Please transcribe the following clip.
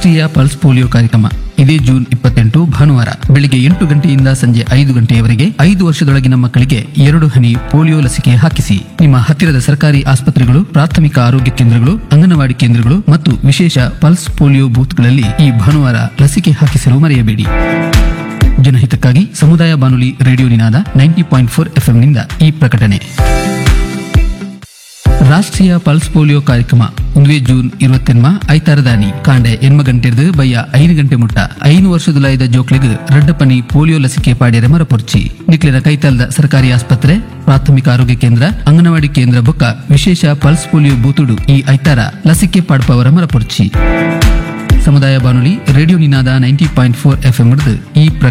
ರಾಷ್ಟ್ರೀಯ pulse polio ಕಾರ್ಯಕ್ರಮ ಇದೇ ಜೂನ್ ಇಪ್ಪತ್ತೆಂಟು ಭಾನುವಾರ ಬೆಳಿಗ್ಗೆ ಎಂಟು ಗಂಟೆಯಿಂದ ಸಂಜೆ ಐದು ಗಂಟೆಯವರೆಗೆ ಐದು ವರ್ಷದೊಳಗಿನ ಮಕ್ಕಳಿಗೆ ಎರಡು ಹನಿ ಪೋಲಿಯೋ ಲಸಿಕೆ ಹಾಕಿಸಿ ನಿಮ್ಮ ಹತ್ತಿರದ ಸರ್ಕಾರಿ ಆಸ್ಪತ್ರೆಗಳು ಪ್ರಾಥಮಿಕ ಆರೋಗ್ಯ ಕೇಂದ್ರಗಳು ಅಂಗನವಾಡಿ ಕೇಂದ್ರಗಳು ಮತ್ತು ವಿಶೇಷ ಪಲ್ಸ್ ಪೋಲಿಯೋ ಬೂತ್ಗಳಲ್ಲಿ ಈ ಭಾನುವಾರ ಲಸಿಕೆ ಹಾಕಿಸಲು ಮರೆಯಬೇಡಿ ಜನಹಿತಕ್ಕಾಗಿ ಸಮುದಾಯ ಬಾನುಲಿ radio Ninaada ninety point four ಎಫ್ಎಂನಿಂದ ಈ ಪ್ರಕಟಣೆ ರಾಷ್ಟ್ರೀಯ ಪಲ್ಸ್ ಪೋಲಿಯೋ ಕಾರ್ಯಕ್ರಮ ಒಂದುವೆ ಜೂನ್ ഇരുപത്തെന്മ ಐತಾರದಾನಿ ಕಾಂಡೆ ಎನ್ಮ ಗಂಟೆರ್ದು ಬಯ್ಯ ಐದು ಗಂಟೆ ಮುಟ್ಟ ಐನು ವರ್ಷದುಲಾಯ್ದ ಜೋಕ್ಲಿಗ್ ರಡ್ಡಪನಿ ಪೋಲಿಯೋ ಲಸಿಕೆ ಪಾಡ್ಯರೆ ಮರಪೊರ್ಚಿ ನಿಕ್ಲಿನ ಕೈತಾಲ್ದ ಸರ್ಕಾರಿ ಆಸ್ಪತ್ರೆ ಪ್ರಾಥಮಿಕ ಆರೋಗ್ಯ ಕೇಂದ್ರ ಅಂಗನವಾಡಿ ಕೇಂದ್ರ ಬೊಕ್ಕ ವಿಶೇಷ ಪಲ್ಸ್ ಪೋಲಿಯೋ ಬೂತುಡು ಈ ಐತಾರ ಲಸಿಕೆ ಪಾಡ್ಪವರ ಮರಪೊರ್ಚಿ ಸಮುದಾಯ ಬಾನುಲಿ radio Ninaada ninety point four F M ಈ ಪ್ರಕಟಣೆ